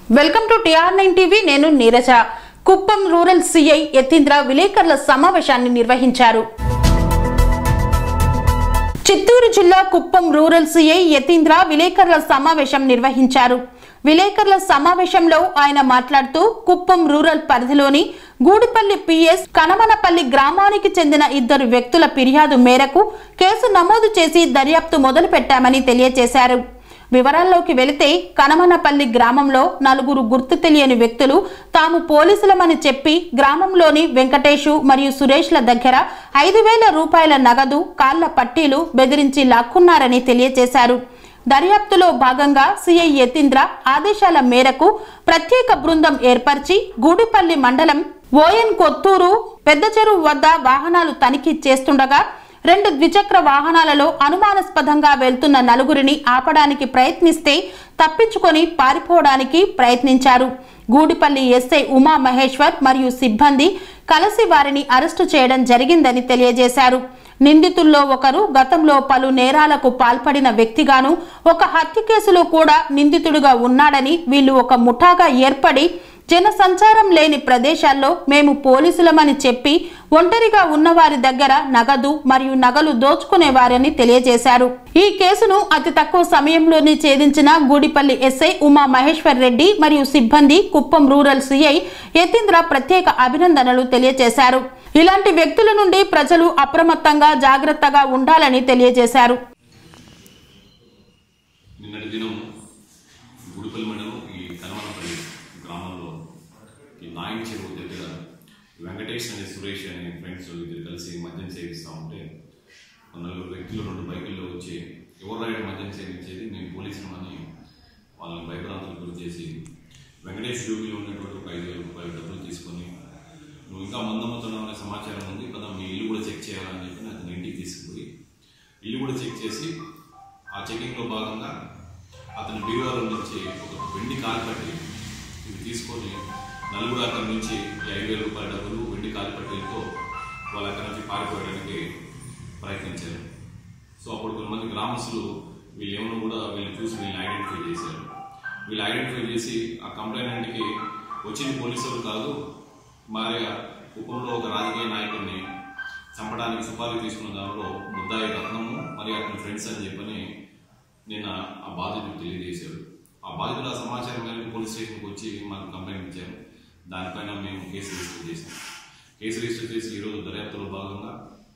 Welcome to TR nine TV నేను Neeraja Kuppam rural CI Yatindra విలేకరుల సమావేశాన్ని నిర్వహించారు చిత్తూరు జిల్లా కుప్పం రూరల్ సిఐ యతీంద్ర విలేకరుల సమావేశం నిర్వహించారు విలేకరుల సమావేశంలో ఆయన మాట్లాడుతూ కుప్పం రూరల్ పరిధిలోని గూడిపల్లి పిఎస్ కనమనపల్లి గ్రామానికి చెందిన ఇద్దరు వ్యక్తుల ఫిర్యాదు మేరకు కేసు నమోదు చేసి దర్యాప్తు మొదలు పెట్టామని తెలియజేశారు వివరాల్లోకి వెళితే కనమనపల్లి గ్రామంలో నలుగురు గుర్తు తెలియని వ్యక్తులు తాము పోలీసులమని చెప్పి గ్రామంలోని వెంకటేషు మరియు సురేష్ల దగ్గర ఐదు వేల రూపాయల నగదు కాళ్ల పట్టీలు బెదిరించి లాక్కున్నారని తెలియజేశారు దర్యాప్తులో భాగంగా సిఐ యతీంద్ర ఆదేశాల మేరకు ప్రత్యేక బృందం ఏర్పరిచి గూడిపల్లి మండలం ఓఎన్ కొత్తూరు పెద్ద చెరువు వద్ద వాహనాలు తనిఖీ చేస్తుండగా రెండు ద్విచక్ర వాహనాలలో అనుమానాస్పదంగా వెళ్తున్న నలుగురిని ఆపడానికి ప్రయత్నిస్తే తప్పించుకొని పారిపోవడానికి ప్రయత్నించారు గూడిపల్లి ఎస్ఐ ఉమా మహేశ్వర్ మరియు సిబ్బంది కలిసి వారిని అరెస్టు చేయడం జరిగిందని తెలియజేశారు నిందితుల్లో ఒకరు గతంలో పలు నేరాలకు పాల్పడిన వ్యక్తిగాను ఒక హత్య కేసులో కూడా నిందితుడిగా ఉన్నాడని వీళ్ళు ఒక ముఠాగా ఏర్పడి జన సంచారం లేని ప్రదేశాల్లో మేము పోలీసులమని చెప్పి ఒంటరిగా ఉన్న వారి దగ్గర నగదు మరియు నగలు దోచుకునేవారని తెలియజేశారు ఈ కేసును అతి తక్కువ సమయంలోనే ఛేదించిన గూడిపల్లి ఎస్ఐ ఉమా మహేశ్వర్ రెడ్డి మరియు సిబ్బంది కుప్పం రూరల్ సిఐ యతీంద్ర ప్రత్యేక అభినందనలు తెలియజేశారు ఇలాంటి వ్యక్తుల నుండి ప్రజలు అప్రమత్తంగా జాగ్రత్తగా ఉండాలని తెలియజేశారు నిన్నటి దినం గుడిపల్లి మండలం ఈ కనవనపల్లి గ్రామంలో ఈ నాయక్ చెరువు దగ్గర వెంకటేష్ అనే సురేష్ అనే ఫ్రెండ్స్ ఇద్దరు కలిసి మద్యం సేవిస్తూ ఉంటే ఒక నలుగురు వ్యక్తులు రెండు బైకుల్లో వచ్చి ఎవరు రైడ్ మద్యం సేవించేది మేము పోలీసులమని వాళ్ళని భయభ్రాంతులకు గురి చేసి వెంకటేష్ జోబిలో ఉన్నటువంటి ఒక ఐదు వేల రూపాయల డబ్బులు తీసుకొని నువ్వు ఇంకా మందమ్ముతున్నావు అనే సమాచారం ఉంది కదా మీ ఇల్లు కూడా చెక్ చేయాలని చెప్పి అతని ఇంటికి తీసుకుపోయి ఇల్లు కూడా చెక్ చేసి ఆ చెకింగ్లో భాగంగా అతని బీరువాల నుంచి ఒక వెండి కాలిపట్టి ఇవి తీసుకొని నలుగురు అక్కడి నుంచి ఈ ఐదు వేల రూపాయల డబ్బులు వెండి కాలిపట్టీలతో వాళ్ళు అక్కడి నుంచి పారిపోవడానికి ప్రయత్నించారు సో అప్పుడు కొంతమంది గ్రామస్తులు వీళ్ళు ఏమైనా కూడా వీళ్ళని చూసి వీళ్ళని ఐడెంటిఫై చేశారు వీళ్ళు ఐడెంటిఫై చేసి ఆ కంప్లైంట్కి వచ్చింది పోలీసులు కాదు మరి కుప్పంలో ఒక రాజకీయ నాయకుడిని చంపడానికి సుపారీ తీసుకున్న దానిలో ముద్దాయి రత్నము మరి అతని ఫ్రెండ్స్ అని చెప్పని నిన్న ఆ బాధితుడు తెలియజేశాడు ఆ బాధితుల సమాచారం మేరకు పోలీస్ స్టేషన్కి వచ్చి మాకు కంప్లైంట్ ఇచ్చారు దానిపైన మేము కేసు రిజిస్టర్ చేసాం కేసు రిజిస్టర్ చేసి ఈరోజు దర్యాప్తులో భాగంగా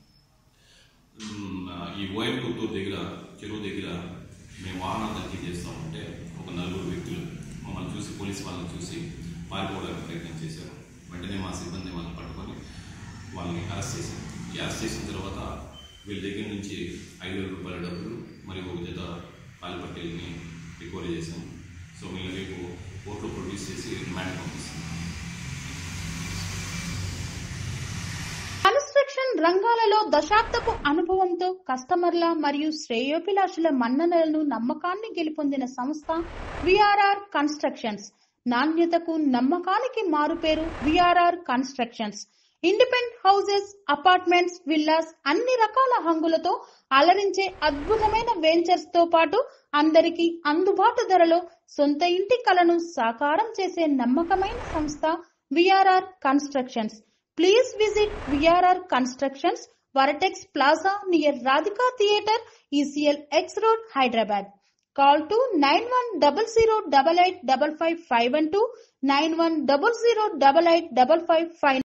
మ్, ఈ ఓఎం పుత్తూరు దగ్గర చెరువు దగ్గర మేము వాహనాలు తనిఖీ చేస్తూ ఉంటే ఒక నలుగురు వ్యక్తులు మమ్మల్ని చూసి పోలీస్ వాళ్ళని చూసి పారిపోవడానికి ప్రయత్నం చేశారు వెంటనే మా సిబ్బంది వాళ్ళని పట్టుకొని వాళ్ళని అరెస్ట్ చేశాం ఈ అరెస్ట్ చేసిన తర్వాత వీళ్ళ దగ్గర నుంచి ఐదు వేల రూపాయల డబ్బులు మరియు ఒక జత పాలపట్టెల్ని రికవరీ చేశాం సో వీళ్ళని రేపు కోర్టులో ప్రొడ్యూస్ చేసి రిమాండ్ పంపిస్తాం కన్స్ట్రక్షన్ రంగాలలో దశాబ్దపు అనుభవంతో కస్టమర్ల మరియు శ్రేయోభిలాషుల మన్ననలను నమ్మకాన్ని గెలుపొందిన సంస్థ విఆర్ఆర్ కన్స్ట్రక్షన్స్ నాణ్యతకు నమ్మకానికి మారుపేరు VRR constructions independent houses apartments villas అన్ని రకాల హంగులతో అలరించే అద్భుతమైన వెంచర్స్ తో పాటు అందరికీ అందుబాటు ధరలో సొంత ఇంటి కలను సాకారం చేసే నమ్మకమైన సంస్థ VRR constructions Please visit VRR Constructions, Varatex Plaza near Radhika Theatre, ECL X Road, Hyderabad. Call to 9100885551 91008855